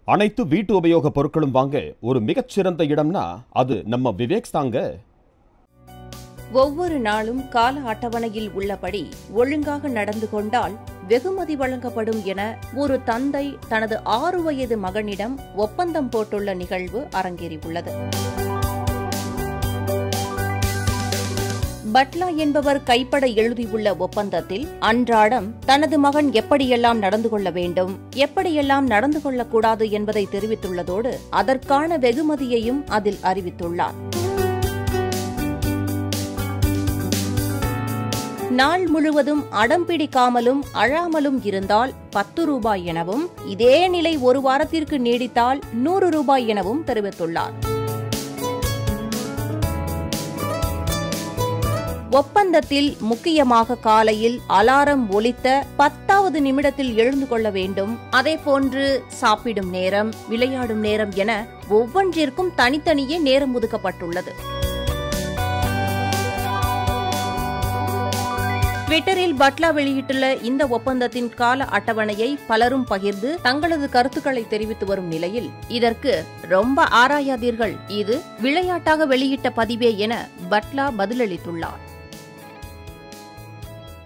அனைத்து வீட்டு உபயோக பொருட்களும் வாங்க ஒரு மிகச்சிறந்த இடம்னா அது நம்ம விவேக்ஸ் தாங்க ஒவ்வொரு நாளும் கால அட்டவணையில் உள்ளபடி ஒழுங்காக நடந்து கொண்டால் வெகுமதி வழங்கப்படும் என ஒரு தந்தை தனது ஆறு வயது மகனிடம் ஒப்பந்தம் போட்டுள்ள நிகழ்வு அரங்கேறியுள்ளது பட்லா என்பவர் கைப்பட எழுதியுள்ள ஒப்பந்தத்தில் அன்றாடம் தனது மகன் எப்படியெல்லாம் நடந்து கொள்ள வேண்டும் எப்படியெல்லாம் நடந்து கொள்ளக்கூடாது என்பதை தெரிவித்துள்ளதோடு அதற்கான வெகுமதியையும் அதில் அறிவித்துள்ளார் நாள் முழுவதும் அடம் பிடிக்காமலும் அழாமலும் இருந்தால் பத்து ரூபாய் எனவும் இதே நிலை ஒரு வாரத்திற்கு நீடித்தால் நூறு ரூபாய் எனவும் தெரிவித்துள்ளார் ஒப்பந்தத்தில் முக்கியமாக காலையில் அலாரம் ஒலித்த பத்தாவது நிமிடத்தில் எழுந்து கொள்ள வேண்டும் அதேபோன்று சாப்பிடும் நேரம் விளையாடும் நேரம் என ஒவ்வொன்றிற்கும் தனித்தனியே நேரம் ஒதுக்கப்பட்டுள்ளது ட்விட்டரில் பட்லா வெளியிட்டுள்ள இந்த ஒப்பந்தத்தின் கால அட்டவணையை பலரும் பகிர்ந்து தங்களது கருத்துக்களை தெரிவித்து வரும் நிலையில் இதற்கு ரொம்ப ஆராயாதீர்கள் இது விளையாட்டாக வெளியிட்ட பதிவே என பட்லா பதிலளித்துள்ளார்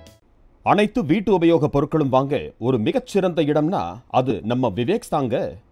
அனைத்து வீட்டு உபயோக பொருட்களும் வாங்க ஒரு மிகச்சிறந்த இடம்னா அது நம்ம விவேக்ஸ் தாங்க